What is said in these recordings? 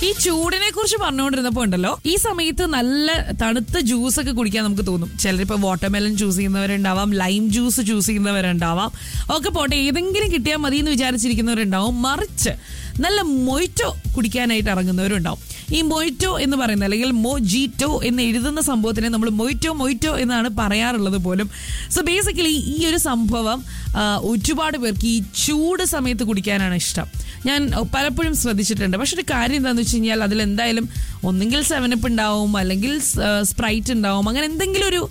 ഈ ചൂടിനെ കുറിച്ച് പറഞ്ഞുകൊണ്ടിരുന്നപ്പോ ഉണ്ടല്ലോ ഈ സമയത്ത് നല്ല തണുത്ത ജ്യൂസ് ഒക്കെ കുടിക്കാൻ നമുക്ക് തോന്നും ചിലരിപ്പോ വാട്ടർമെലൺ ചൂസ് ചെയ്യുന്നവരുണ്ടാവാം ലൈം ജ്യൂസ് ചൂസ് ചെയ്യുന്നവരുണ്ടാവാം ഒക്കെ പോട്ടെ ഏതെങ്കിലും കിട്ടിയാൽ മതി എന്ന് വിചാരിച്ചിരിക്കുന്നവരുണ്ടാവും മറിച്ച് നല്ല മൊയ്റ്റോ കുടിക്കാനായിട്ട് ഇറങ്ങുന്നവരുണ്ടാവും ഈ മൊയ്റ്റോ എന്ന് പറയുന്നത് അല്ലെങ്കിൽ മൊജീറ്റോ എന്ന് എഴുതുന്ന സംഭവത്തിനെ നമ്മൾ മൊയ്റ്റോ മൊയ്റ്റോ എന്നാണ് പറയാറുള്ളത് പോലും സോ ബേസിക്കലി ഈ ഒരു സംഭവം ആ, ഒരുപാട് പേർക്ക് ഈ ചൂട് സമയത്ത് കുടിക്കാനാണ് ഇഷ്ടം ഞാൻ പലപ്പോഴും ശ്രദ്ധിച്ചിട്ടുണ്ട് പക്ഷെ ഒരു കാര്യം എന്താണെന്ന് വെച്ച് കഴിഞ്ഞാൽ അതിൽ എന്തായാലും ഒന്നെങ്കിൽ സെവനപ്പ് ഉണ്ടാവും അല്ലെങ്കിൽ സ്പ്രൈറ്റ് ഉണ്ടാവും അങ്ങനെ എന്തെങ്കിലും ഒരു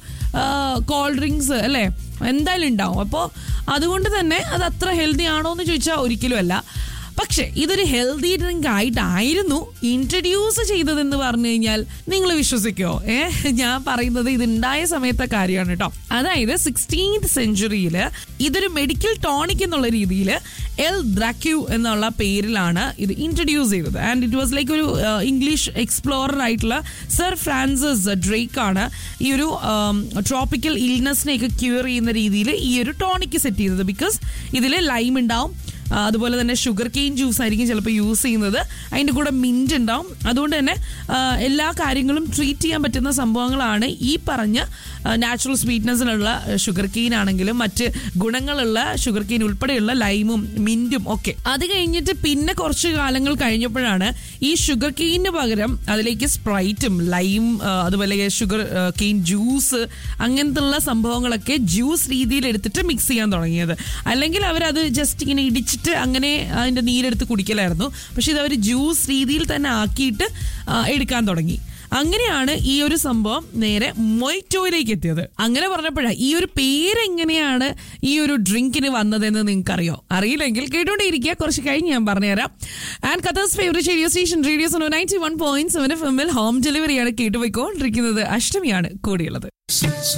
കോൾ ഡ്രിങ്ക്സ് അല്ലേ എന്തായാലും ഉണ്ടാവും അപ്പോൾ അതുകൊണ്ട് തന്നെ അത് അത്ര ഹെൽത്തി ആണോ എന്ന് ചോദിച്ചാൽ ഒരിക്കലും അല്ല പക്ഷെ ഇതൊരു ഹെൽത്തി ഡ്രിങ്ക് ആയിട്ടായിരുന്നു ഇൻട്രഡ്യൂസ് ചെയ്തതെന്ന് പറഞ്ഞു കഴിഞ്ഞാൽ നിങ്ങൾ വിശ്വസിക്കോ ഏ ഞാൻ പറയുന്നത് ഇത് ഉണ്ടായ സമയത്തെ കാര്യമാണ് കേട്ടോ അതായത് സിക്സ്റ്റീൻത് സെഞ്ചുറിയിൽ ഇതൊരു മെഡിക്കൽ ടോണിക് എന്നുള്ള രീതിയിൽ എൽ ദ്രാക്യു എന്നുള്ള പേരിലാണ് ഇത് ഇൻട്രഡ്യൂസ് ചെയ്തത് ആൻഡ് ഇറ്റ് വാസ് ലൈക്ക് ഒരു ഇംഗ്ലീഷ് എക്സ്പ്ലോറർ ആയിട്ടുള്ള സർ ഫ്രാൻസിസ് ഡ്രേക്ക് ആണ് ഈ ഒരു ട്രോപ്പിക്കൽ ഇൽനെസ്സിനെയൊക്കെ ക്യൂർ ചെയ്യുന്ന രീതിയിൽ ഈ ഒരു ടോണിക് സെറ്റ് ചെയ്തത് ബിക്കോസ് ഇതിൽ ലൈം ഉണ്ടാവും ആ, അതുപോലെ തന്നെ ഷുഗർ കെയിൻ ജ്യൂസ് ആയിരിക്കും ചിലപ്പോൾ യൂസ് ചെയ്യുന്നത് അതിൻ്റെ കൂടെ മിൻറ്റ് ഉണ്ടാവും അതുകൊണ്ട് തന്നെ ആ, എല്ലാ കാര്യങ്ങളും ട്രീറ്റ് ചെയ്യാൻ പറ്റുന്ന സംഭവങ്ങളാണ് ഈ പറഞ്ഞ നാച്ചുറൽ സ്വീറ്റ്നെസ്സിലുള്ള ഷുഗർ കെയിൻ ആണെങ്കിലും മറ്റ് ഗുണങ്ങളുള്ള ഷുഗർ കെയിൻ ഉൾപ്പെടെയുള്ള ലൈമും മിൻറ്റും ഒക്കെ അത് കഴിഞ്ഞിട്ട് പിന്നെ കുറച്ച് കാലങ്ങൾ കഴിഞ്ഞപ്പോഴാണ് ഈ ഷുഗർ കെയിന് പകരം അതിലേക്ക് സ്പ്രൈറ്റും ലൈം ആ, അതുപോലെ ഷുഗർ കെയിൻ ജ്യൂസ് അങ്ങനത്തെ ഉള്ള സംഭവങ്ങളൊക്കെ ജ്യൂസ് രീതിയിൽ എടുത്തിട്ട് മിക്സ് ചെയ്യാൻ തുടങ്ങിയത് അല്ലെങ്കിൽ അവരത് ജസ്റ്റ് ഇങ്ങനെ ഇടിച്ചിട്ട് അങ്ങനെ അതിന്റെ നീരെടുത്ത് കുടിക്കലായിരുന്നു പക്ഷെ ഇത് അവർ ജ്യൂസ് രീതിയിൽ തന്നെ ആക്കിയിട്ട് ആ, എടുക്കാൻ തുടങ്ങി അങ്ങനെയാണ് ഈ ഒരു സംഭവം നേരെ മൊയ്റ്റോയിലേക്ക് എത്തിയത് അങ്ങനെ പറഞ്ഞപ്പോഴാണ് ഈ ഒരു പേരെങ്ങനെയാണ് ഈ ഒരു ഡ്രിങ്കിന് വന്നതെന്ന് നിങ്ങൾക്കറിയോ അറിയില്ലെങ്കിൽ കേട്ടോണ്ടിരിക്കുക കുറച്ച് കഴിഞ്ഞ് ഞാൻ പറഞ്ഞുതരാം and Qatar's favourite radio station radio Suno ninety one point seven F എമ്മിൽ ഹോം ഡെലിവറിയാണ് കേട്ടുപോയിക്കൊണ്ടിരിക്കുന്നത് അഷ്ടമിയാണ് കൂടിയുള്ളത്